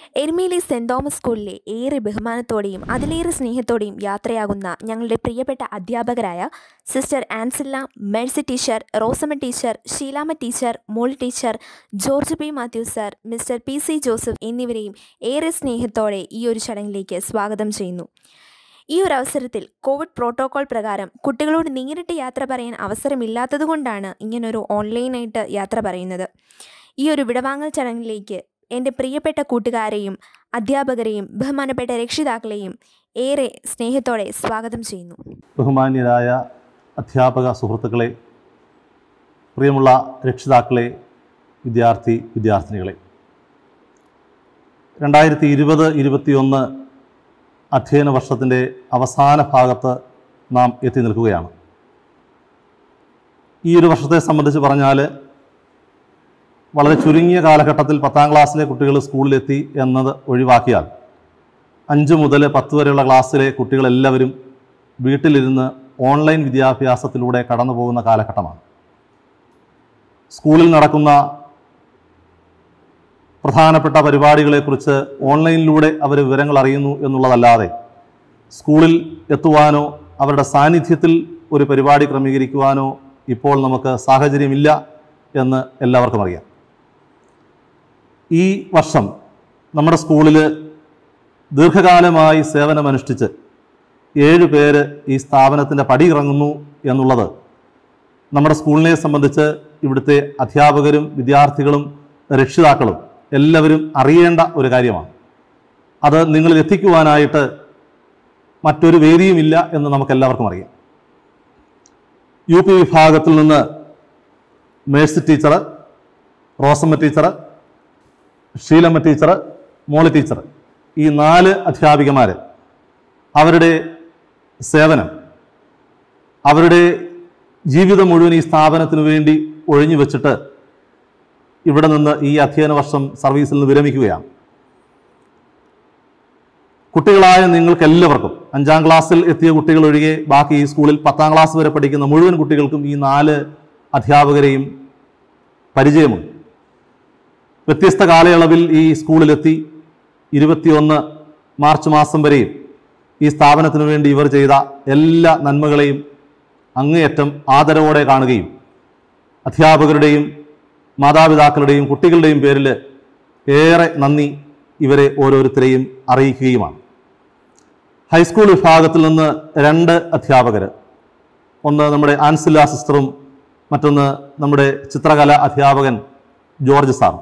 Erumeli saint Thomas സ്കൂളിലെ ഏറെ ബഹുമാനത്തോടെയും അതിലേറെ സ്നേഹത്തോടെയും യാത്രയാകുന്ന ഞങ്ങളുടെ പ്രിയപ്പെട്ട അധ്യാപകരായ sister Ancilla Mercy teacher Rosamma teacher Sheelamma teacher Molly teacher George P Mathew sir mister P C Joseph എന്നിവരെയും ഏറെ സ്നേഹത്തോടെ ഈ ഒരു ചടങ്ങിലേക്ക് സ്വാഗതം ചെയ്യുന്നു ഈ ഒരു അവസരത്തിൽ കോവിഡ് പ്രോട്ടോകോൾ പ്രകാരം കുട്ടികളോട് നേരിട്ട് യാത്ര പറയാൻ അവസരമില്ലാത്തതുകൊണ്ടാണ് ഇങ്ങനൊരു ഓൺലൈനായിട്ട് യാത്ര പറയുന്നത് ഈ ഒരു വിടവാങ്ങൽ ചടങ്ങിലേക്ക് എൻ്റെ പ്രിയപ്പെട്ട കൂട്ടുകാരെയും അധ്യാപകരെയും ബഹുമാനപ്പെട്ട രക്ഷിതാക്കളെയും ഏറെ സ്നേഹത്തോടെ സ്വാഗതം ചെയ്യുന്നു ബഹുമാന്യരായ അധ്യാപക സുഹൃത്തുക്കളെ പ്രിയമുള്ള രക്ഷിതാക്കളെ വിദ്യാർത്ഥി വിദ്യാർത്ഥിനികളെ രണ്ടായിരത്തി ഇരുപത് ഇരുപത്തിയൊന്ന് അധ്യയന വർഷത്തിൻ്റെ അവസാന ഭാഗത്ത് നാം എത്തി നിൽക്കുകയാണ് ഈ ഒരു വർഷത്തെ സംബന്ധിച്ച് പറഞ്ഞാൽ വളരെ ചുരുങ്ങിയ കാലഘട്ടത്തിൽ പത്താം ക്ലാസ്സിലെ കുട്ടികൾ സ്കൂളിലെത്തി എന്നത് ഒഴിവാക്കിയാൽ അഞ്ച് മുതൽ പത്ത് വരെയുള്ള ക്ലാസ്സിലെ കുട്ടികളെല്ലാവരും വീട്ടിലിരുന്ന് ഓൺലൈൻ വിദ്യാഭ്യാസത്തിലൂടെ കടന്നു പോകുന്ന കാലഘട്ടമാണ് സ്കൂളിൽ നടക്കുന്ന പ്രധാനപ്പെട്ട പരിപാടികളെക്കുറിച്ച് ഓൺലൈനിലൂടെ അവർ വിവരങ്ങൾ അറിയുന്നു എന്നുള്ളതല്ലാതെ സ്കൂളിൽ എത്തുവാനോ അവരുടെ സാന്നിധ്യത്തിൽ ഒരു പരിപാടി ക്രമീകരിക്കുവാനോ ഇപ്പോൾ നമുക്ക് സാഹചര്യമില്ല എന്ന് എല്ലാവർക്കും അറിയാം ഈ വർഷം നമ്മുടെ സ്കൂളിൽ ദീർഘകാലമായി സേവനമനുഷ്ഠിച്ച് ഏഴ് പേര് ഈ സ്ഥാപനത്തിൻ്റെ പടി ഇറങ്ങുന്നു എന്നുള്ളത് നമ്മുടെ സ്കൂളിനെ സംബന്ധിച്ച് ഇവിടുത്തെ അധ്യാപകരും വിദ്യാർത്ഥികളും രക്ഷിതാക്കളും എല്ലാവരും അറിയേണ്ട ഒരു കാര്യമാണ് അത് നിങ്ങളിൽ എത്തിക്കുവാനായിട്ട് മറ്റൊരു വേദിയുമില്ല എന്ന് നമുക്കെല്ലാവർക്കും അറിയാം യു പി വിഭാഗത്തിൽ നിന്ന് Mercy teacher Rosamma teacher Sheelamma teacher Molly teacher ഈ നാല് അധ്യാപികമാർ അവരുടെ സേവനം അവരുടെ ജീവിതം മുഴുവൻ ഈ സ്ഥാപനത്തിന് വേണ്ടി ഒഴിഞ്ഞു വെച്ചിട്ട് ഇവിടെ നിന്ന് ഈ അധ്യയന വർഷം സർവീസിൽ നിന്ന് വിരമിക്കുകയാണ് കുട്ടികളായ നിങ്ങൾക്ക് എല്ലാവർക്കും അഞ്ചാം ക്ലാസ്സിൽ എത്തിയ കുട്ടികൾ ഒഴികെ ബാക്കി ഈ സ്കൂളിൽ പത്താം ക്ലാസ് വരെ പഠിക്കുന്ന മുഴുവൻ കുട്ടികൾക്കും ഈ നാല് അധ്യാപകരെയും പരിചയമുണ്ട് വ്യത്യസ്ത കാലയളവിൽ ഈ സ്കൂളിലെത്തി ഇരുപത്തിയൊന്ന് മാർച്ച് മാസം വരെയും ഈ സ്ഥാപനത്തിനു വേണ്ടി ഇവർ ചെയ്ത എല്ലാ നന്മകളെയും അങ്ങേയറ്റം ആദരവോടെ കാണുകയും അധ്യാപകരുടെയും മാതാപിതാക്കളുടെയും കുട്ടികളുടെയും പേരിൽ ഏറെ നന്ദി ഇവരെ ഓരോരുത്തരെയും അറിയിക്കുകയുമാണ് ഹൈസ്കൂൾ വിഭാഗത്തിൽ നിന്ന് രണ്ട് അധ്യാപകർ ഒന്ന് നമ്മുടെ ആൻസില സിസ്റ്ററും മറ്റൊന്ന് നമ്മുടെ ചിത്രകല അധ്യാപകൻ ജോർജ് സാറും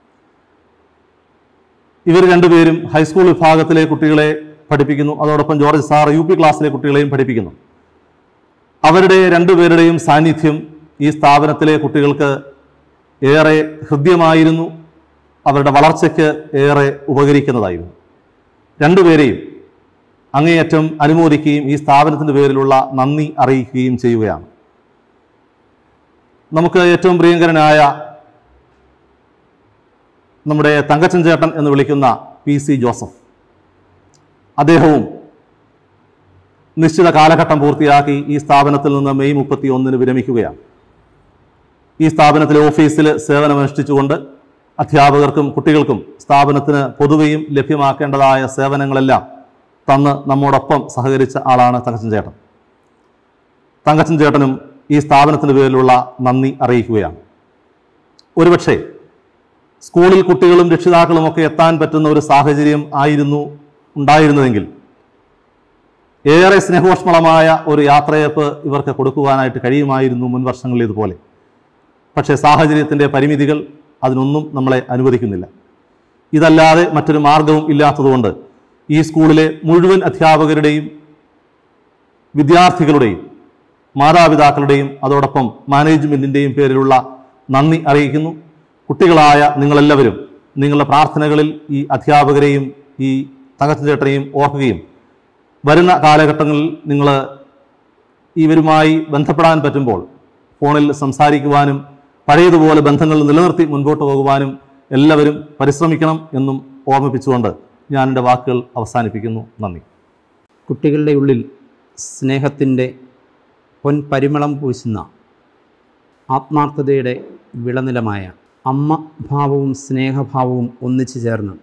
ഇവർ രണ്ടുപേരും ഹൈസ്കൂൾ വിഭാഗത്തിലെ കുട്ടികളെ പഠിപ്പിക്കുന്നു അതോടൊപ്പം ജോർജ് സാർ യു പി ക്ലാസ്സിലെ കുട്ടികളെയും പഠിപ്പിക്കുന്നു അവരുടെ രണ്ടുപേരുടെയും സാന്നിധ്യം ഈ സ്ഥാപനത്തിലെ കുട്ടികൾക്ക് ഏറെ ഹൃദ്യമായിരുന്നു അവരുടെ വളർച്ചയ്ക്ക് ഏറെ ഉപകരിക്കുന്നതായിരുന്നു രണ്ടുപേരെയും അങ്ങേയറ്റം അനുമോദിക്കുകയും ഈ സ്ഥാപനത്തിൻ്റെ പേരിലുള്ള നന്ദി അറിയിക്കുകയും ചെയ്യുകയാണ് നമുക്ക് ഏറ്റവും പ്രിയങ്കരനായ നമ്മുടെ തങ്കച്ചൻ ചേട്ടൻ എന്ന് വിളിക്കുന്ന പി സി ജോസഫ് അദ്ദേഹവും നിശ്ചിത കാലഘട്ടം പൂർത്തിയാക്കി ഈ സ്ഥാപനത്തിൽ നിന്ന് മെയ് മുപ്പത്തി ഒന്നിന് വിരമിക്കുകയാണ് ഈ സ്ഥാപനത്തിലെ ഓഫീസിൽ സേവനമനുഷ്ഠിച്ചുകൊണ്ട് അധ്യാപകർക്കും കുട്ടികൾക്കും സ്ഥാപനത്തിന് പൊതുവെയും ലഭ്യമാക്കേണ്ടതായ സേവനങ്ങളെല്ലാം തന്ന് നമ്മോടൊപ്പം സഹകരിച്ച ആളാണ് തങ്കച്ചൻ ചേട്ടൻ തങ്കച്ചൻ ചേട്ടനും ഈ സ്ഥാപനത്തിൻ്റെ പേരിലുള്ള നന്ദി അറിയിക്കുകയാണ് ഒരുപക്ഷെ സ്കൂളിൽ കുട്ടികളും രക്ഷിതാക്കളും ഒക്കെ എത്താൻ പറ്റുന്ന ഒരു സാഹചര്യം ആയിരുന്നു ഉണ്ടായിരുന്നതെങ്കിൽ ഏറെ സ്നേഹോഷ്മളമായ ഒരു യാത്രയപ്പ് ഇവർക്ക് കൊടുക്കുവാനായിട്ട് കഴിയുമായിരുന്നു മുൻ വർഷങ്ങളിൽ ഇതുപോലെ പക്ഷേ സാഹചര്യത്തിൻ്റെ പരിമിതികൾ അതിനൊന്നും നമ്മളെ അനുവദിക്കുന്നില്ല ഇതല്ലാതെ മറ്റൊരു മാർഗവും ഇല്ലാത്തതുകൊണ്ട് ഈ സ്കൂളിലെ മുഴുവൻ അധ്യാപകരുടെയും വിദ്യാർത്ഥികളുടെയും മാതാപിതാക്കളുടെയും അതോടൊപ്പം മാനേജ്മെൻറ്റിൻ്റെയും പേരിലുള്ള നന്ദി അറിയിക്കുന്നു കുട്ടികളായ നിങ്ങളെല്ലാവരും നിങ്ങളുടെ പ്രാർത്ഥനകളിൽ ഈ അധ്യാപകരെയും ഈ തങ്കച്ചൻ ചേട്ടനെയും ഓർക്കുകയും വരുന്ന കാലഘട്ടങ്ങളിൽ നിങ്ങൾ ഇവരുമായി ബന്ധപ്പെടാൻ പറ്റുമ്പോൾ ഫോണിൽ സംസാരിക്കുവാനും പഴയതുപോലെ ബന്ധങ്ങൾ നിലനിർത്തി മുൻപോട്ട് പോകുവാനും എല്ലാവരും പരിശ്രമിക്കണം എന്നും ഓർമ്മിപ്പിച്ചുകൊണ്ട് ഞാൻ എൻ്റെ വാക്കുകൾ അവസാനിപ്പിക്കുന്നു നന്ദി കുട്ടികളുടെ ഉള്ളിൽ സ്നേഹത്തിൻ്റെ പൊൻപരിമളം പൂശുന്ന ആത്മാർത്ഥതയുടെ വിളനിലമായ അമ്മ ഭാവവും സ്നേഹഭാവവും ഒന്നിച്ചു ചേർന്ന്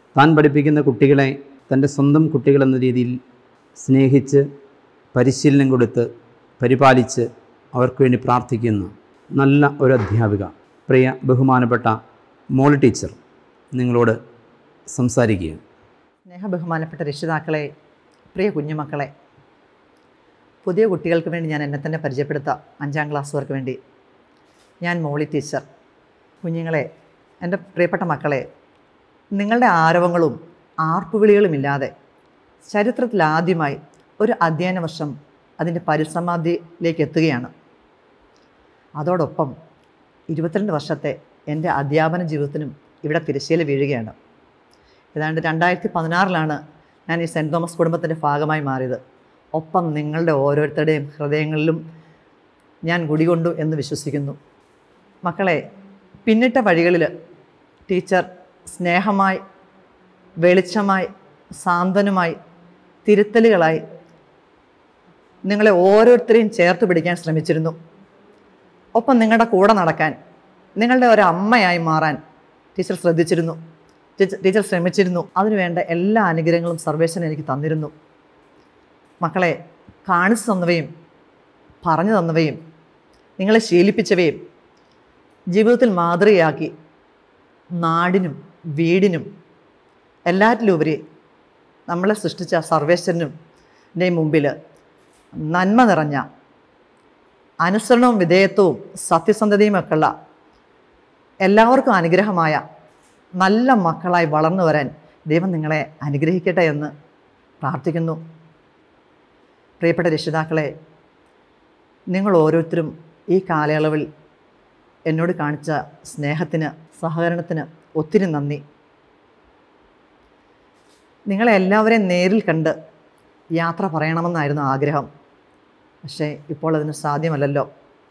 താൻ പഠിപ്പിക്കുന്ന കുട്ടികളെ തൻ്റെ സ്വന്തം കുട്ടികളെന്ന രീതിയിൽ സ്നേഹിച്ച് പരിശീലനം കൊടുത്ത് പരിപാലിച്ച് അവർക്ക് വേണ്ടി പ്രാർത്ഥിക്കുന്ന നല്ല ഒരു അധ്യാപിക പ്രിയ ബഹുമാനപ്പെട്ട മോളി ടീച്ചർ നിങ്ങളോട് സംസാരിക്കുകയാണ് സ്നേഹബഹുമാനപ്പെട്ട രക്ഷിതാക്കളെ പ്രിയ കുഞ്ഞുമക്കളെ പുതിയ കുട്ടികൾക്ക് വേണ്ടി ഞാൻ എന്നെ തന്നെ പരിചയപ്പെടുത്താം അഞ്ചാം ക്ലാസ്സുകാർക്ക് വേണ്ടി ഞാൻ മോളി ടീച്ചർ കുഞ്ഞുങ്ങളെ എൻ്റെ പ്രിയപ്പെട്ട മക്കളെ നിങ്ങളുടെ ആരവങ്ങളും ആർപ്പുവിളികളുമില്ലാതെ ചരിത്രത്തിൽ ആദ്യമായി ഒരു അധ്യയന വർഷം അതിൻ്റെ പരിസമാധിയിലേക്ക് എത്തുകയാണ് അതോടൊപ്പം ഇരുപത്തിരണ്ട് വർഷത്തെ എൻ്റെ അധ്യാപന ജീവിതത്തിനും ഇവിടെ തിരശ്ശീല വീഴുകയാണ് ഏതാണ്ട് രണ്ടായിരത്തി പതിനാറിലാണ് ഞാൻ ഈ സെൻറ്റ് തോമസ് കുടുംബത്തിൻ്റെ ഭാഗമായി മാറിയത് ഒപ്പം നിങ്ങളുടെ ഓരോരുത്തരുടെയും ഹൃദയങ്ങളിലും ഞാൻ കുടികൊണ്ടു എന്ന് വിശ്വസിക്കുന്നു മക്കളെ പിന്നിട്ട വഴികളിൽ ടീച്ചർ സ്നേഹമായി വെളിച്ചമായി സാന്ത്വനമായി തിരുത്തലുകളായി നിങ്ങളെ ഓരോരുത്തരെയും ചേർത്ത് പിടിക്കാൻ ശ്രമിച്ചിരുന്നു ഒപ്പം നിങ്ങളുടെ കൂടെ നടക്കാൻ നിങ്ങളുടെ ഒരു അമ്മയായി മാറാൻ ടീച്ചർ ശ്രദ്ധിച്ചിരുന്നു ടീച്ചർ ടീച്ചർ ശ്രമിച്ചിരുന്നു അതിനുവേണ്ട എല്ലാ അനുഗ്രഹങ്ങളും സർവേശ്വരൻ എനിക്ക് തന്നിരുന്നു മക്കളെ കാണിച്ചു തന്നവയും പറഞ്ഞു തന്നവയും നിങ്ങളെ ശീലിപ്പിച്ചവയും ജീവിതത്തിൽ മാതൃകയാക്കി നാടിനും വീടിനും എല്ലാറ്റിലുപരി നമ്മളെ സൃഷ്ടിച്ച സർവേശ്വരനും മുമ്പിൽ നന്മ നിറഞ്ഞ അനുസരണവും വിധേയത്വവും സത്യസന്ധതയുമൊക്കെയുള്ള എല്ലാവർക്കും അനുഗ്രഹമായ നല്ല മക്കളായി വളർന്നു വരാൻ ദൈവം നിങ്ങളെ അനുഗ്രഹിക്കട്ടെ എന്ന് പ്രാർത്ഥിക്കുന്നു പ്രിയപ്പെട്ട രക്ഷിതാക്കളെ നിങ്ങൾ ഓരോരുത്തരും ഈ കാലയളവിൽ എന്നോട് കാണിച്ച സ്നേഹത്തിന് സഹകരണത്തിന് ഒത്തിരി നന്ദി നിങ്ങളെ എല്ലാവരെയും നേരിൽ കണ്ട് യാത്ര പറയണമെന്നായിരുന്നു ആഗ്രഹം പക്ഷേ ഇപ്പോൾ അതിന് സാധ്യമല്ലല്ലോ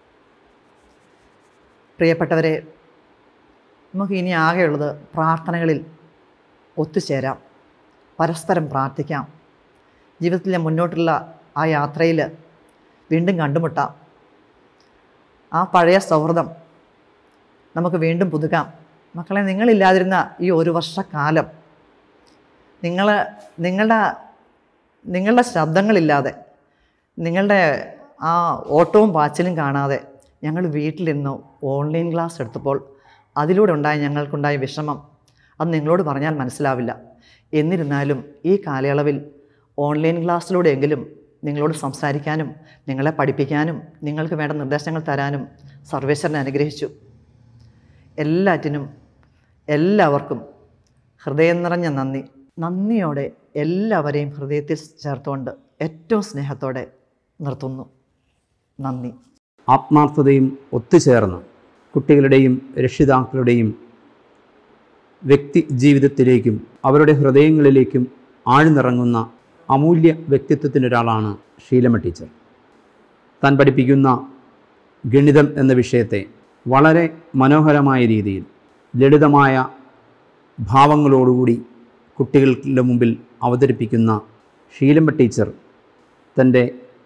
പ്രിയപ്പെട്ടവരെ നമുക്ക് ഇനി ആകെയുള്ളത് പ്രാർത്ഥനകളിൽ ഒത്തുചേരാം പരസ്പരം പ്രാർത്ഥിക്കാം ജീവിതത്തിലെ മുന്നോട്ടുള്ള ആ യാത്രയിൽ വീണ്ടും കണ്ടുമുട്ടാം ആ പഴയ സൗഹൃദം നമുക്ക് വീണ്ടും പുതുക്കാം മക്കളെ നിങ്ങളില്ലാതിരുന്ന ഈ ഒരു വർഷക്കാലം നിങ്ങൾ നിങ്ങളുടെ നിങ്ങളുടെ ശബ്ദങ്ങളില്ലാതെ നിങ്ങളുടെ ആ ഓട്ടവും പാച്ചിലും കാണാതെ ഞങ്ങൾ വീട്ടിലിരുന്ന് ഓൺലൈൻ ക്ലാസ് എടുത്തപ്പോൾ അതിലൂടെ ഉണ്ടായ ഞങ്ങൾക്കുണ്ടായ വിഷമം അത് നിങ്ങളോട് പറഞ്ഞാൽ മനസ്സിലാവില്ല എന്നിരുന്നാലും ഈ കാലയളവിൽ ഓൺലൈൻ ക്ലാസ്സിലൂടെയെങ്കിലും നിങ്ങളോട് സംസാരിക്കാനും നിങ്ങളെ പഠിപ്പിക്കാനും നിങ്ങൾക്ക് വേണ്ട നിർദ്ദേശങ്ങൾ തരാനും സർവേശ്വരനെ അനുഗ്രഹിച്ചു എല്ലാറ്റിനും എല്ലാവർക്കും ഹൃദയം നിറഞ്ഞ നന്ദി നന്ദിയോടെ എല്ലാവരെയും ഹൃദയത്തിൽ ചേർത്തുകൊണ്ട് ഏറ്റവും സ്നേഹത്തോടെ നിർത്തുന്നു നന്ദി ആത്മാർത്ഥതയും ഒത്തുചേർന്ന് കുട്ടികളുടെയും രക്ഷിതാക്കളുടെയും വ്യക്തി ജീവിതത്തിലേക്കും അവരുടെ ഹൃദയങ്ങളിലേക്കും ആഴ്ന്നിറങ്ങുന്ന അമൂല്യ വ്യക്തിത്വത്തിനൊരാളാണ് ഷീലമ്മ ടീച്ചർ താൻ പഠിപ്പിക്കുന്ന ഗണിതം എന്ന വിഷയത്തെ വളരെ മനോഹരമായ രീതിയിൽ ലളിതമായ ഭാവങ്ങളോടുകൂടി കുട്ടികളുടെ മുമ്പിൽ അവതരിപ്പിക്കുന്ന ഷീലമ്മ ടീച്ചർ തൻ്റെ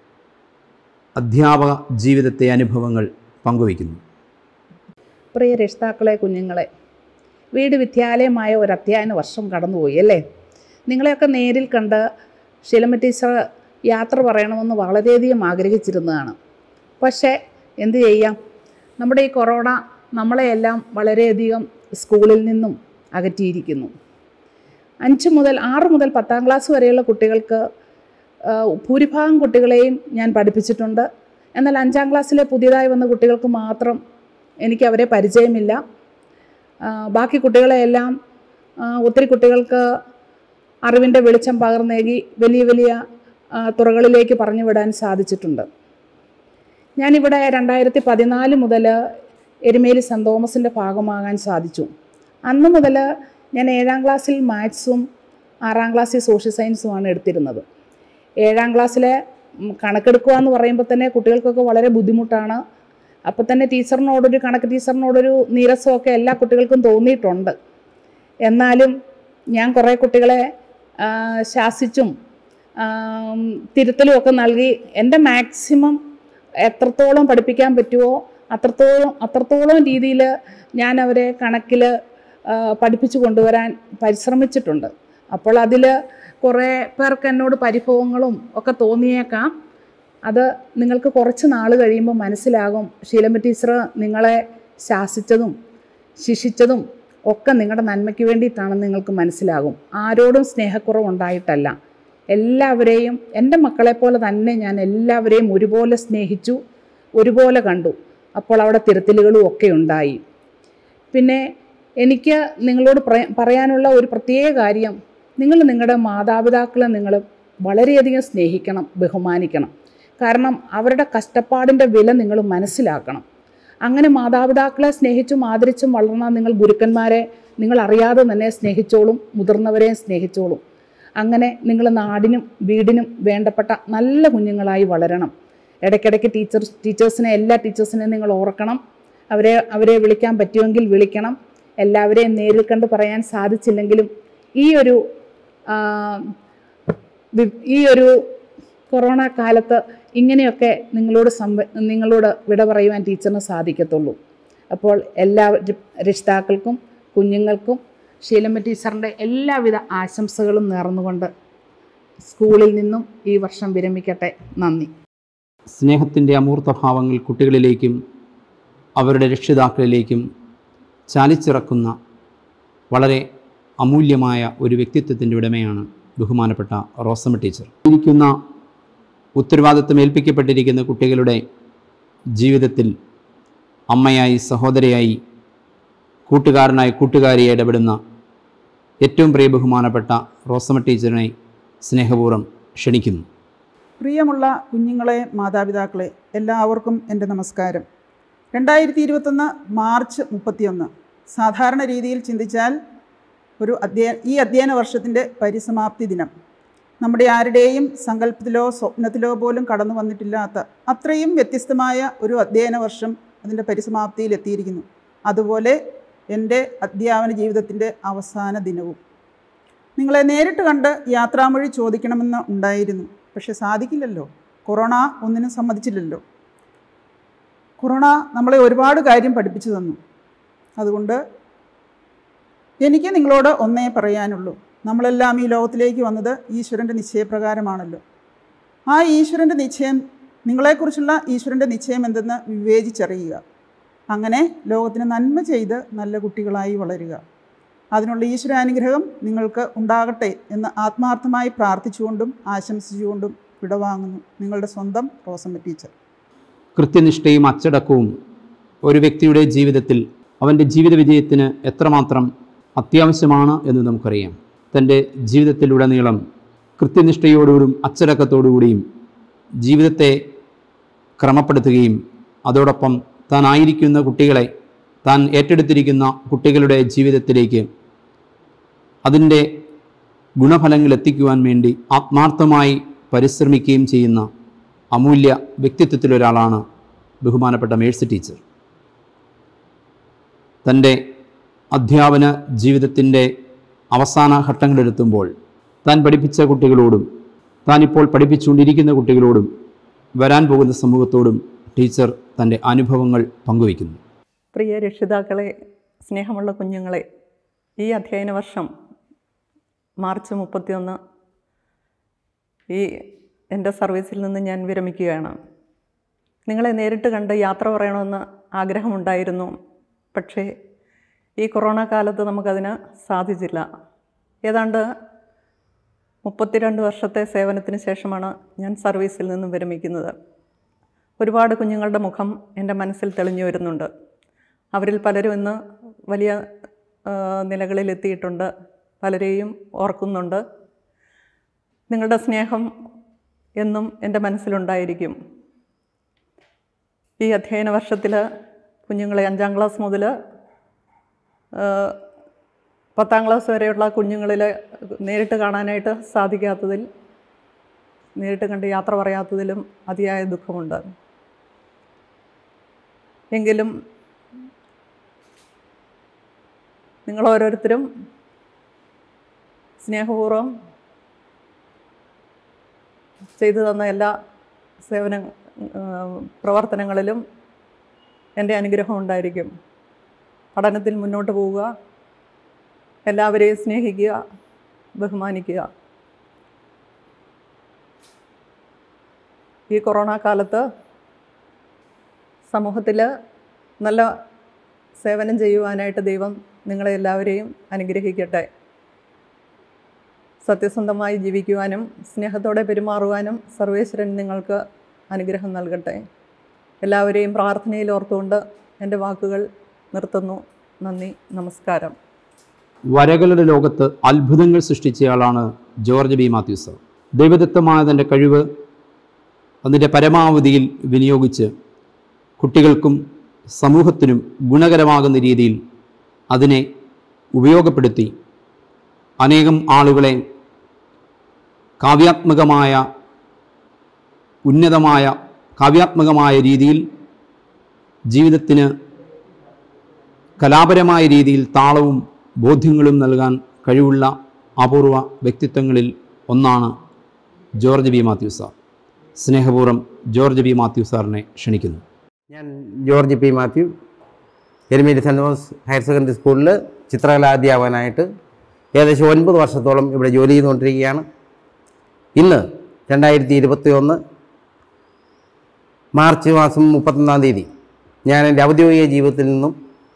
അധ്യാപക ജീവിതത്തെ അനുഭവങ്ങൾ പങ്കുവയ്ക്കുന്നു പ്രിയ രക്ഷിതാക്കളെ കുഞ്ഞുങ്ങളെ വീട് വിദ്യാലയമായ ഒരു അധ്യയന വർഷം കടന്നുപോയി അല്ലേ നിങ്ങളെയൊക്കെ നേരിൽ കണ്ട് ശിലമ ടീച്ചർ യാത്ര പറയണമെന്ന് വളരെയധികം ആഗ്രഹിച്ചിരുന്നതാണ് പക്ഷേ എന്ത് ചെയ്യാം നമ്മുടെ ഈ കൊറോണ നമ്മളെയെല്ലാം വളരെയധികം സ്കൂളിൽ നിന്നും അകറ്റിയിരിക്കുന്നു അഞ്ച് മുതൽ ആറ് മുതൽ പത്താം ക്ലാസ് വരെയുള്ള കുട്ടികൾക്ക് ആ, ഭൂരിഭാഗം കുട്ടികളെയും ഞാൻ പഠിപ്പിച്ചിട്ടുണ്ട് എന്നാൽ അഞ്ചാം ക്ലാസ്സിലെ പുതിയതായി വന്ന കുട്ടികൾക്ക് മാത്രം എനിക്ക് അവരെ പരിചയമില്ല ആ, ബാക്കി കുട്ടികളെയെല്ലാം ആ, ഒത്തിരി കുട്ടികൾക്ക് അറിവിൻ്റെ വെളിച്ചം പകർന്നേകി വലിയ വലിയ ആ, തുറകളിലേക്ക് പറഞ്ഞു വിടാൻ സാധിച്ചിട്ടുണ്ട് ഞാനിവിടെ രണ്ടായിരത്തി പതിനാല് മുതൽ എരുമേലി സെൻറ് തോമസിൻ്റെ ഭാഗമാകാൻ സാധിച്ചു അന്ന് മുതൽ ഞാൻ ഏഴാം ക്ലാസ്സിൽ മാത്സും ആറാം ക്ലാസ്സിൽ സോഷ്യൽ സയൻസുമാണ് എടുത്തിരുന്നത് ഏഴാം ക്ലാസ്സിലെ ഉം, കണക്കെടുക്കുക എന്ന് പറയുമ്പോൾ തന്നെ കുട്ടികൾക്കൊക്കെ വളരെ ബുദ്ധിമുട്ടാണ് അപ്പോൾ തന്നെ ടീച്ചറിനോടൊരു കണക്ക് ടീച്ചറിനോടൊരു നീരസമൊക്കെ എല്ലാ കുട്ടികൾക്കും തോന്നിയിട്ടുണ്ട് എന്നാലും ഞാൻ കുറേ കുട്ടികളെ ആ, ശാസിച്ചും ആം, തിരുത്തലും ഒക്കെ നൽകി എൻ്റെ മാക്സിമം എത്രത്തോളം പഠിപ്പിക്കാൻ പറ്റുമോ അത്രത്തോളം അത്രത്തോളം രീതിയിൽ ഞാൻ അവരെ കണക്കിൽ ആ, പഠിപ്പിച്ചു കൊണ്ടുവരാൻ പരിശ്രമിച്ചിട്ടുണ്ട് അപ്പോൾ അതിൽ കുറേ പേർക്ക് എന്നോട് പരിഭവങ്ങളും ഒക്കെ തോന്നിയേക്കാം അത് നിങ്ങൾക്ക് കുറച്ച് നാൾ കഴിയുമ്പോൾ മനസ്സിലാകും ശീലമ്മ ടീച്ചർ നിങ്ങളെ ശാസിച്ചതും ശിക്ഷിച്ചതും ഒക്കെ നിങ്ങളുടെ നന്മയ്ക്ക് വേണ്ടിയിട്ടാണെന്ന് നിങ്ങൾക്ക് മനസ്സിലാകും ആരോടും സ്നേഹക്കുറവുണ്ടായിട്ടല്ല എല്ലാവരെയും എൻ്റെ മക്കളെപ്പോലെ തന്നെ ഞാൻ എല്ലാവരെയും ഒരുപോലെ സ്നേഹിച്ചു ഒരുപോലെ കണ്ടു അപ്പോൾ അവിടെ തിരുത്തലുകളും ഒക്കെ ഉണ്ടായി പിന്നെ എനിക്ക് നിങ്ങളോട് പറയ- പറയാനുള്ള ഒരു പ്രത്യേക കാര്യം നിങ്ങൾ നിങ്ങളുടെ മാതാപിതാക്കളെ നിങ്ങൾ വളരെയധികം സ്നേഹിക്കണം ബഹുമാനിക്കണം കാരണം അവരുടെ കഷ്ടപ്പാടിൻ്റെ വില നിങ്ങൾ മനസ്സിലാക്കണം അങ്ങനെ മാതാപിതാക്കളെ സ്നേഹിച്ചും ആദരിച്ചും വളർന്ന നിങ്ങൾ ഗുരുക്കന്മാരെ നിങ്ങൾ അറിയാതെ തന്നെ സ്നേഹിച്ചോളും മുതിർന്നവരെയും സ്നേഹിച്ചോളും അങ്ങനെ നിങ്ങൾ നാടിനും വീടിനും വേണ്ടപ്പെട്ട നല്ല കുഞ്ഞുങ്ങളായി വളരണം ഇടയ്ക്കിടയ്ക്ക് ടീച്ചർ ടീച്ചേഴ്സിനെ എല്ലാ ടീച്ചേഴ്സിനെയും നിങ്ങൾ ഓർക്കണം അവരെ അവരെ വിളിക്കാൻ പറ്റുമെങ്കിൽ വിളിക്കണം എല്ലാവരെയും നേരിൽ കണ്ട് പറയാൻ സാധിച്ചില്ലെങ്കിലും ഈ ഒരു ആ, വി- ഈ ഒരു കൊറോണ കാലത്ത് ഇങ്ങനെയൊക്കെ നിങ്ങളോട് സംവ നിങ്ങളോട് വിട പറയുവാൻ ടീച്ചറിന് സാധിക്കത്തുള്ളൂ അപ്പോൾ എല്ലാ ര- രക്ഷിതാക്കൾക്കും കുഞ്ഞുങ്ങൾക്കും ശീലമ്മ ടീച്ചറിൻ്റെ എല്ലാവിധ ആശംസകളും നേർന്നുകൊണ്ട് സ്കൂളിൽ നിന്നും ഈ വർഷം വിരമിക്കട്ടെ നന്ദി സ്നേഹത്തിൻ്റെ അമൂർത്തഭാവങ്ങൾ കുട്ടികളിലേക്കും അവരുടെ രക്ഷിതാക്കളിലേക്കും ചാലിച്ചിറക്കുന്ന വളരെ അമൂല്യമായ ഒരു വ്യക്തിത്വത്തിൻ്റെ ഉടമയാണ് ബഹുമാനപ്പെട്ട റോസമ്മ ടീച്ചർ ഇരിക്കുന്ന ഉത്തരവാദിത്വം ഏൽപ്പിക്കപ്പെട്ടിരിക്കുന്ന കുട്ടികളുടെ ജീവിതത്തിൽ അമ്മയായി സഹോദരിയായി കൂട്ടുകാരനായി കൂട്ടുകാരിയായി ഇടപെടുന്ന ഏറ്റവും പ്രിയ ബഹുമാനപ്പെട്ട റോസമ്മ ടീച്ചറിനെ സ്നേഹപൂർവ്വം ക്ഷണിക്കുന്നു പ്രിയമുള്ള കുഞ്ഞുങ്ങളെ മാതാപിതാക്കളെ എല്ലാവർക്കും എൻ്റെ നമസ്കാരം രണ്ടായിരത്തി ഇരുപത്തൊന്ന് മാർച്ച് മുപ്പത്തിയൊന്ന് സാധാരണ രീതിയിൽ ചിന്തിച്ചാൽ ഒരു അധ്യയ ഈ അധ്യയന വർഷത്തിൻ്റെ പരിസമാപ്തി ദിനം നമ്മുടെ ആരുടെയും സങ്കല്പത്തിലോ സ്വപ്നത്തിലോ പോലും കടന്നു വന്നിട്ടില്ലാത്ത അത്രയും വ്യത്യസ്തമായ ഒരു അധ്യയന വർഷം അതിൻ്റെ പരിസമാപ്തിയിൽ എത്തിയിരിക്കുന്നു അതുപോലെ എൻ്റെ അധ്യാപന ജീവിതത്തിൻ്റെ അവസാന ദിനവും നിങ്ങളെ നേരിട്ട് കണ്ട് യാത്രാമൊഴി ചോദിക്കണമെന്ന് ഉണ്ടായിരുന്നു പക്ഷെ സാധിക്കില്ലല്ലോ കൊറോണ ഒന്നിനും സമ്മതിച്ചില്ലല്ലോ കൊറോണ നമ്മളെ ഒരുപാട് കാര്യം പഠിപ്പിച്ചു തന്നു അതുകൊണ്ട് എനിക്ക് നിങ്ങളോട് ഒന്നേ പറയാനുള്ളൂ നമ്മളെല്ലാം ഈ ലോകത്തിലേക്ക് വന്നത് ഈശ്വരൻ്റെ നിശ്ചയപ്രകാരമാണല്ലോ ആ ഈശ്വരൻ്റെ നിശ്ചയം നിങ്ങളെക്കുറിച്ചുള്ള ഈശ്വരൻ്റെ നിശ്ചയം എന്തെന്ന് വിവേചിച്ചറിയുക അങ്ങനെ ലോകത്തിന് നന്മ ചെയ്ത് നല്ല കുട്ടികളായി വളരുക അതിനുള്ള ഈശ്വരാനുഗ്രഹം നിങ്ങൾക്ക് ഉണ്ടാകട്ടെ എന്ന് ആത്മാർത്ഥമായി പ്രാർത്ഥിച്ചുകൊണ്ടും ആശംസിച്ചുകൊണ്ടും വിടവാങ്ങുന്നു നിങ്ങളുടെ സ്വന്തം റോസമ്മ ടീച്ചർ കൃത്യനിഷ്ഠയും അച്ചടക്കവും ഒരു വ്യക്തിയുടെ ജീവിതത്തിൽ അവൻ്റെ ജീവിത വിജയത്തിന് എത്രമാത്രം അത്യാവശ്യമാണ് എന്ന് നമുക്കറിയാം തൻ്റെ ജീവിതത്തിലുടനീളം കൃത്യനിഷ്ഠയോടുകൂടിയും അച്ചടക്കത്തോടുകൂടിയും ജീവിതത്തെ ക്രമപ്പെടുത്തുകയും അതോടൊപ്പം താൻ ആയിരിക്കുന്ന കുട്ടികളെ താൻ ഏറ്റെടുത്തിരിക്കുന്ന കുട്ടികളുടെ ജീവിതത്തിലേക്ക് അതിൻ്റെ ഗുണഫലങ്ങൾ എത്തിക്കുവാൻ വേണ്ടി ആത്മാർത്ഥമായി പരിശ്രമിക്കുകയും ചെയ്യുന്ന അമൂല്യ വ്യക്തിത്വത്തിലൊരാളാണ് ബഹുമാനപ്പെട്ട മേഴ്സി ടീച്ചർ തൻ്റെ അധ്യാപന ജീവിതത്തിൻ്റെ അവസാന ഘട്ടങ്ങളെടുത്തുമ്പോൾ താൻ പഠിപ്പിച്ച കുട്ടികളോടും താൻ ഇപ്പോൾ പഠിപ്പിച്ചുകൊണ്ടിരിക്കുന്ന കുട്ടികളോടും വരാൻ പോകുന്ന സമൂഹത്തോടും ടീച്ചർ തൻ്റെ അനുഭവങ്ങൾ പങ്കുവയ്ക്കുന്നു പ്രിയ രക്ഷിതാക്കളെ സ്നേഹമുള്ള കുഞ്ഞുങ്ങളെ ഈ അധ്യയന വർഷം മാർച്ച് മുപ്പത്തിയൊന്ന് ഈ എൻ്റെ സർവീസിൽ നിന്ന് ഞാൻ വിരമിക്കുകയാണ് നിങ്ങളെ നേരിട്ട് കണ്ട് യാത്ര പറയണമെന്ന് ആഗ്രഹമുണ്ടായിരുന്നു പക്ഷേ ഈ കൊറോണ കാലത്ത് നമുക്കതിന് സാധിച്ചില്ല ഏതാണ്ട് മുപ്പത്തിരണ്ട് വർഷത്തെ സേവനത്തിന് ശേഷമാണ് ഞാൻ സർവീസിൽ നിന്നും വിരമിക്കുന്നത് ഒരുപാട് കുഞ്ഞുങ്ങളുടെ മുഖം എൻ്റെ മനസ്സിൽ തെളിഞ്ഞു വരുന്നുണ്ട് അവരിൽ പലരും ഇന്ന് വലിയ ആ, നിലകളിലെത്തിയിട്ടുണ്ട് പലരെയും ഓർക്കുന്നുണ്ട് നിങ്ങളുടെ സ്നേഹം എന്നും എൻ്റെ മനസ്സിലുണ്ടായിരിക്കും ഈ അധ്യയന വർഷത്തിൽ കുഞ്ഞുങ്ങളെ അഞ്ചാം ക്ലാസ് മുതൽ പത്താം ക്ലാസ് വരെയുള്ള കുഞ്ഞുങ്ങളിൽ നേരിട്ട് കാണാനായിട്ട് സാധിക്കാത്തതിൽ നേരിട്ട് കണ്ട് യാത്ര പറയാത്തതിലും അതിയായ ദുഃഖമുണ്ട് എങ്കിലും നിങ്ങൾ ഓരോരുത്തരും സ്നേഹപൂർവ്വം ചെയ്തു തന്ന എല്ലാ സേവന ആ, പ്രവർത്തനങ്ങളിലും എൻ്റെ അനുഗ്രഹം ഉണ്ടായിരിക്കും പഠനത്തിൽ മുന്നോട്ട് പോവുക എല്ലാവരെയും സ്നേഹിക്കുക ബഹുമാനിക്കുക ഈ കൊറോണ കാലത്ത് സമൂഹത്തിൽ നല്ല സേവനം ചെയ്യുവാനായിട്ട് ദൈവം നിങ്ങളെ എല്ലാവരെയും അനുഗ്രഹിക്കട്ടെ സത്യസന്ധമായി ജീവിക്കുവാനും സ്നേഹത്തോടെ പെരുമാറുവാനും സർവേശ്വരൻ നിങ്ങൾക്ക് അനുഗ്രഹം നൽകട്ടെ എല്ലാവരെയും പ്രാർത്ഥനയിൽ ഓർത്തുകൊണ്ട് എൻ്റെ വാക്കുകൾ നിർത്തുന്നു നന്ദി നമസ്കാരം വരകളുടെ ലോകത്ത് അത്ഭുതങ്ങൾ സൃഷ്ടിച്ചയാളാണ് ജോർജ് ബി മാത്യൂസ് ദൈവദത്തമായ തൻ്റെ കഴിവ് അതിൻ്റെ പരമാവധിയിൽ വിനിയോഗിച്ച് കുട്ടികൾക്കും സമൂഹത്തിനും ഗുണകരമാകുന്ന രീതിയിൽ അതിനെ ഉപയോഗപ്പെടുത്തി അനേകം ആളുകളെ കാവ്യാത്മകമായ ഉന്നതമായ കാവ്യാത്മകമായ രീതിയിൽ ജീവിതത്തിന് കലാപരമായ രീതിയിൽ താളവും ബോധ്യങ്ങളും നൽകാൻ കഴിവുള്ള അപൂർവ വ്യക്തിത്വങ്ങളിൽ ഒന്നാണ് ജോർജ് ബി മാത്യു സാർ സ്നേഹപൂർവ്വം ജോർജ് ബി മാത്യു സാറിനെ ക്ഷണിക്കുന്നു ഞാൻ George P Mathew Erumeli saint Thomas higher secondary സ്കൂളിൽ ചിത്രകലാധ്യാപകനായിട്ട് ഏകദേശം ഒൻപത് വർഷത്തോളം ഇവിടെ ജോലി ചെയ്തുകൊണ്ടിരിക്കുകയാണ് ഇന്ന് രണ്ടായിരത്തി ഇരുപത്തി ഒന്ന് മാർച്ച് മാസം മുപ്പത്തൊന്നാം തീയതി ഞാൻ എൻ്റെ ഔദ്യോഗിക ജീവിതത്തിൽ നിന്നും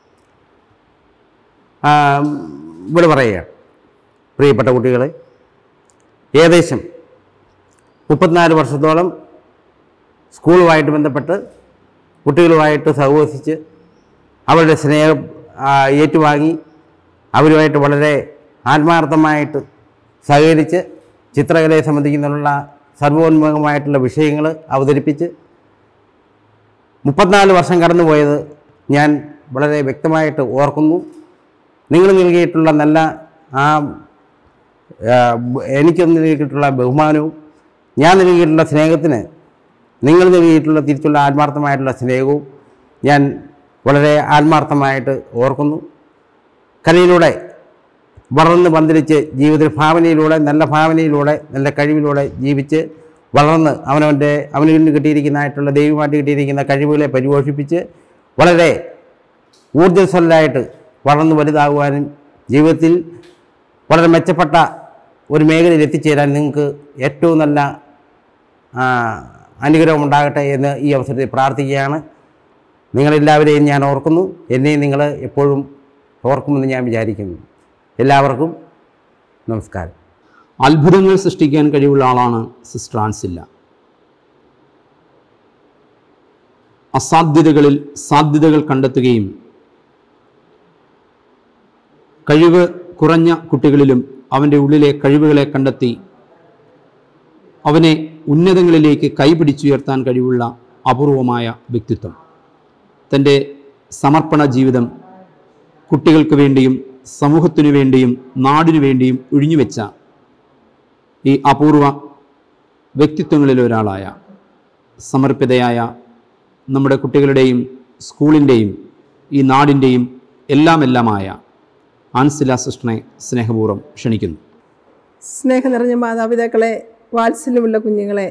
ആ, ഇവിടെ പറയുകയാണ് പ്രിയപ്പെട്ട കുട്ടികളെ ഏകദേശം മുപ്പത്തിനാല് വർഷത്തോളം സ്കൂളുമായിട്ട് ബന്ധപ്പെട്ട് കുട്ടികളുമായിട്ട് സഹവസിച്ച് അവരുടെ സ്നേഹം ആ, ഏറ്റുവാങ്ങി അവരുമായിട്ട് വളരെ ആത്മാർത്ഥമായിട്ട് സഹകരിച്ച് ചിത്രകലയെ സംബന്ധിക്കുന്നുള്ള സർവോന്മുഖമായിട്ടുള്ള വിഷയങ്ങൾ അവതരിപ്പിച്ച് മുപ്പത്തിനാല് വർഷം കടന്നുപോയത് ഞാൻ വളരെ വ്യക്തമായിട്ട് ഓർക്കുന്നു നിങ്ങൾ നൽകിയിട്ടുള്ള നല്ല ആ ആ, എനിക്ക് നൽകിയിട്ടുള്ള ബഹുമാനവും ഞാൻ നൽകിയിട്ടുള്ള സ്നേഹത്തിന് നിങ്ങൾ നൽകിയിട്ടുള്ള തിരിച്ചുള്ള ആത്മാർത്ഥമായിട്ടുള്ള സ്നേഹവും ഞാൻ വളരെ ആത്മാർത്ഥമായിട്ട് ഓർക്കുന്നു കലയിലൂടെ വളർന്ന് പന്തലിച്ച് ജീവിത ഭാവനയിലൂടെ നല്ല ഭാവനയിലൂടെ നല്ല കഴിവിലൂടെ ജീവിച്ച് വളർന്ന് അവനവൻ്റെ അവന് നിന്ന് കിട്ടിയിരിക്കുന്നതായിട്ടുള്ള ദൈവമായിട്ട് കിട്ടിയിരിക്കുന്ന കഴിവുകളെ പരിപോഷിപ്പിച്ച് വളരെ ഊർജ്ജസ്വലരായിട്ട് വളർന്ന് വലുതാകുവാനും ജീവിതത്തിൽ വളരെ മെച്ചപ്പെട്ട ഒരു മേഖലയിൽ എത്തിച്ചേരാൻ നിങ്ങൾക്ക് ഏറ്റവും നല്ല ആ, അനുഗ്രഹം ഉണ്ടാകട്ടെ എന്ന് ഈ അവസരത്തിൽ പ്രാർത്ഥിക്കുകയാണ് നിങ്ങളെല്ലാവരെയും ഞാൻ ഓർക്കുന്നു എന്നെയും നിങ്ങൾ എപ്പോഴും ഓർക്കുമെന്ന് ഞാൻ വിചാരിക്കുന്നു എല്ലാവർക്കും നമസ്കാരം അത്ഭുതങ്ങൾ സൃഷ്ടിക്കാൻ കഴിവുള്ള ആളാണ് സിസ്റ്റർ ആൻസില്ല അസാധ്യതകളിൽ സാധ്യതകൾ കണ്ടെത്തുകയും കഴിവ് കുറഞ്ഞ കുട്ടികളിലും അവൻ്റെ ഉള്ളിലെ കഴിവുകളെ കണ്ടെത്തി അവനെ ഉന്നതങ്ങളിലേക്ക് കൈപിടിച്ചുയർത്താൻ കഴിവുള്ള അപൂർവമായ വ്യക്തിത്വം തൻ്റെ സമർപ്പണ ജീവിതം കുട്ടികൾക്ക് വേണ്ടിയും സമൂഹത്തിനു വേണ്ടിയും നാടിനു വേണ്ടിയും ഒഴിഞ്ഞുവെച്ച ഈ അപൂർവ വ്യക്തിത്വങ്ങളിൽ ഒരാളായ സമർപ്പിതയായ നമ്മുടെ കുട്ടികളുടെയും സ്കൂളിൻ്റെയും ഈ നാടിൻ്റെയും എല്ലാമെല്ലാമായ ആൻസില സിസ്റ്ററിനെ സ്നേഹപൂർവ്വം ക്ഷണിക്കുന്നു സ്നേഹം നിറഞ്ഞ മാതാപിതാക്കളെ വാത്സല്യമുള്ള കുഞ്ഞുങ്ങളെ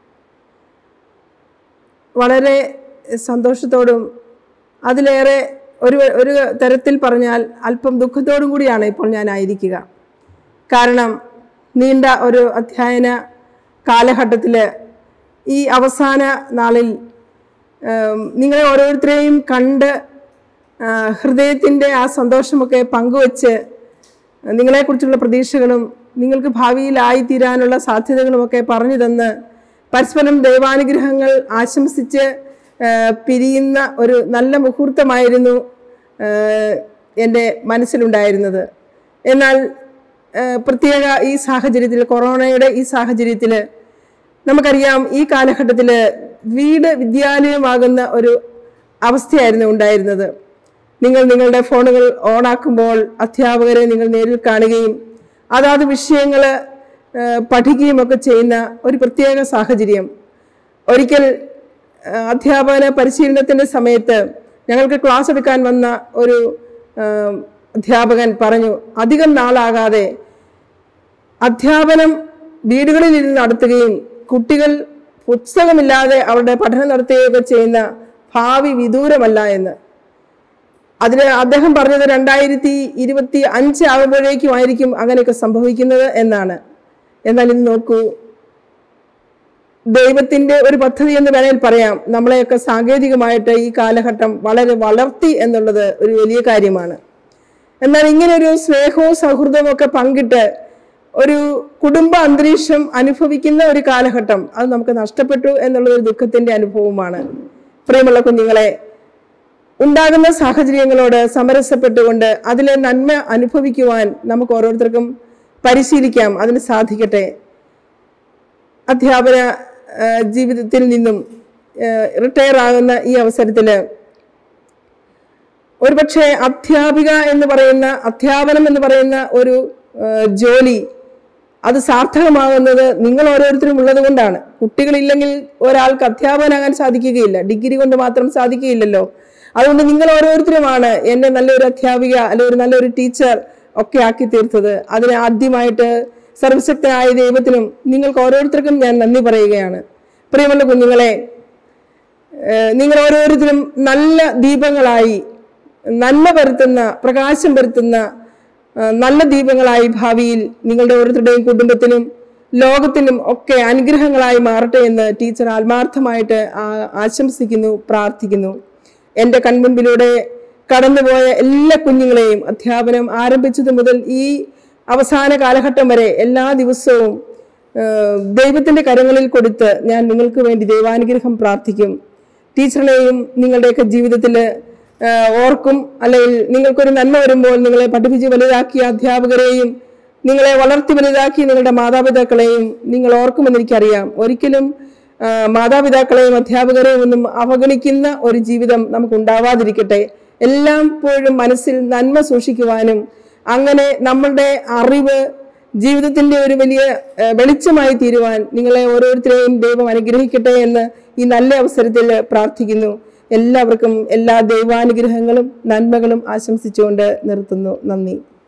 വളരെ സന്തോഷത്തോടും അതിലേറെ ഒരു ഒരു തരത്തിൽ പറഞ്ഞാൽ അല്പം ദുഃഖത്തോടും കൂടിയാണ് ഇപ്പോൾ ഞാൻ ആയിരിക്കുക കാരണം നീണ്ട ഒരു അധ്യയന കാലഘട്ടത്തിൽ ഈ അവസാന നാളിൽ ഏം, നിങ്ങളെ ഓരോരുത്തരെയും കണ്ട് ഹൃദയത്തിൻ്റെ ആ സന്തോഷമൊക്കെ പങ്കുവച്ച് നിങ്ങളെക്കുറിച്ചുള്ള പ്രതീക്ഷകളും നിങ്ങൾക്ക് ഭാവിയിലായിത്തീരാനുള്ള സാധ്യതകളുമൊക്കെ പറഞ്ഞു തന്ന് പരസ്പരം ദൈവാനുഗ്രഹങ്ങൾ ആശംസിച്ച് ആ, പിരിയുന്ന ഒരു നല്ല മുഹൂർത്തമായിരുന്നു ആ, എൻ്റെ മനസ്സിലുണ്ടായിരുന്നത് എന്നാൽ ആ, പ്രത്യേക ഈ സാഹചര്യത്തിൽ കൊറോണയുടെ ഈ സാഹചര്യത്തിൽ നമുക്കറിയാം ഈ കാലഘട്ടത്തിൽ വീട് വിദ്യാലയമാകുന്ന ഒരു അവസ്ഥയായിരുന്നു ഉണ്ടായിരുന്നത് നിങ്ങൾ നിങ്ങളുടെ ഫോണുകൾ ഓണാക്കുമ്പോൾ അധ്യാപകരെ നിങ്ങൾ നേരിൽ കാണുകയും അതാത് വിഷയങ്ങൾ പഠിക്കുകയും ഒക്കെ ചെയ്യുന്ന ഒരു പ്രത്യേക സാഹചര്യം ഒരിക്കൽ ആ, അധ്യാപന പരിശീലനത്തിൻ്റെ സമയത്ത് ഞങ്ങൾക്ക് ക്ലാസ് എടുക്കാൻ വന്ന ഒരു ആ, അധ്യാപകൻ പറഞ്ഞു അധികം നാളാകാതെ അധ്യാപനം വീടുകളിൽ ഇരുന്ന് നടത്തുകയും കുട്ടികൾ പുസ്തകമില്ലാതെ അവരുടെ പഠനം നടത്തുകയൊക്കെ ചെയ്യുന്ന ഭാവി വിദൂരമല്ല എന്ന് അതിന് അദ്ദേഹം പറഞ്ഞത് രണ്ടായിരത്തി ഇരുപത്തി അഞ്ച് ആകുമ്പോഴേക്കും ആയിരിക്കും അങ്ങനെയൊക്കെ സംഭവിക്കുന്നത് എന്നാണ് എന്നാൽ ഇന്ന് നോക്കൂ ദൈവത്തിന്റെ ഒരു പദ്ധതി എന്ന് വേണേൽ പറയാം നമ്മളെയൊക്കെ സാങ്കേതികമായിട്ട് ഈ കാലഘട്ടം വളരെ വളർത്തി എന്നുള്ളത് ഒരു വലിയ കാര്യമാണ് എന്നാൽ ഇങ്ങനെ ഒരു സ്നേഹവും സൗഹൃദവും ഒക്കെ പങ്കിട്ട് ഒരു കുടുംബ അന്തരീക്ഷം അനുഭവിക്കുന്ന ഒരു കാലഘട്ടം അത് നമുക്ക് നഷ്ടപ്പെട്ടു എന്നുള്ളത് ഒരു ദുഃഖത്തിന്റെ അനുഭവമാണ് പ്രിയമുള്ള കുഞ്ഞുങ്ങളെ ഉണ്ടാകുന്ന സാഹചര്യങ്ങളോട് സമരസപ്പെട്ടുകൊണ്ട് അതിലെ നന്മ അനുഭവിക്കുവാൻ നമുക്ക് ഓരോരുത്തർക്കും പരിശീലിക്കാം അതിന് സാധിക്കട്ടെ അധ്യാപന ആ, ജീവിതത്തിൽ നിന്നും റിട്ടയർ ആകുന്ന ഈ അവസരത്തിൽ ഒരുപക്ഷെ അധ്യാപിക എന്ന് പറയുന്ന അധ്യാപനം എന്ന് പറയുന്ന ഒരു ആ, ജോലി അത് സാർത്ഥകമാകുന്നത് നിങ്ങൾ ഓരോരുത്തരും ഉള്ളത് കൊണ്ടാണ് കുട്ടികളില്ലെങ്കിൽ ഒരാൾക്ക് അധ്യാപകനാകാൻ സാധിക്കുകയില്ല ഡിഗ്രി കൊണ്ട് മാത്രം സാധിക്കുകയില്ലല്ലോ അതുകൊണ്ട് നിങ്ങൾ ഓരോരുത്തരുമാണ് എന്നെ നല്ലൊരു അധ്യാപിക അല്ലെ ഒരു നല്ലൊരു ടീച്ചർ ഒക്കെ ആക്കി തീർത്തത് അതിന് ആദ്യമായിട്ട് സർവശക്തനായ ദൈവത്തിനും നിങ്ങൾക്ക് ഓരോരുത്തർക്കും ഞാൻ നന്ദി പറയുകയാണ് പ്രിയമുള്ള കുഞ്ഞുങ്ങളെ ഏഹ് നിങ്ങൾ ഓരോരുത്തരും നല്ല ദീപങ്ങളായി നന്മ പരത്തുന്ന പ്രകാശം പരത്തുന്ന ആ, നല്ല ദീപങ്ങളായി ഭാവിയിൽ നിങ്ങളുടെ ഓരോരുത്തരുടെയും കുടുംബത്തിനും ലോകത്തിനും ഒക്കെ അനുഗ്രഹങ്ങളായി മാറട്ടെ എന്ന് ടീച്ചർ ആത്മാർത്ഥമായിട്ട് ആ- ആശംസിക്കുന്നു പ്രാർത്ഥിക്കുന്നു എൻ്റെ കൺമുൻപിലൂടെ കടന്നുപോയ എല്ലാ കുഞ്ഞുങ്ങളെയും അധ്യാപനം ആരംഭിച്ചത് മുതൽ ഈ അവസാന കാലഘട്ടം വരെ എല്ലാ ദിവസവും ആ, ദൈവത്തിന്റെ കരങ്ങളിൽ കൊടുത്ത് ഞാൻ നിങ്ങൾക്ക് വേണ്ടി ദൈവാനുഗ്രഹം പ്രാർത്ഥിക്കും ടീച്ചറിനെയും നിങ്ങളുടെയൊക്കെ ജീവിതത്തിൽ ഓർക്കും അല്ലെങ്കിൽ നിങ്ങൾക്കൊരു നന്മ വരുമ്പോൾ നിങ്ങളെ പഠിപ്പിച്ച് വലുതാക്കിയ അധ്യാപകരെയും നിങ്ങളെ വളർത്തി വലുതാക്കി നിങ്ങളുടെ മാതാപിതാക്കളെയും നിങ്ങൾ ഓർക്കുമെന്ന് എനിക്കറിയാം ഒരിക്കലും ആ, മാതാപിതാക്കളെയും അധ്യാപകരെയും ഒന്നും അവഗണിക്കുന്ന ഒരു ജീവിതം നമുക്ക് ഉണ്ടാവാതിരിക്കട്ടെ എല്ലായ്പ്പോഴും മനസ്സിൽ നന്മ സൂക്ഷിക്കുവാനും അങ്ങനെ നമ്മളുടെ അറിവ് ജീവിതത്തിന്റെ ഒരു വലിയ ആ, വെളിച്ചമായി തീരുവാൻ നിങ്ങളെ ഓരോരുത്തരെയും ദൈവം അനുഗ്രഹിക്കട്ടെ എന്ന് ഈ നല്ല അവസരത്തിൽ പ്രാർത്ഥിക്കുന്നു എല്ലാവർക്കും എല്ലാ ദൈവാനുഗ്രഹങ്ങളും നന്മകളും ആശംസിച്ചുകൊണ്ട് നിർത്തുന്നു നന്ദി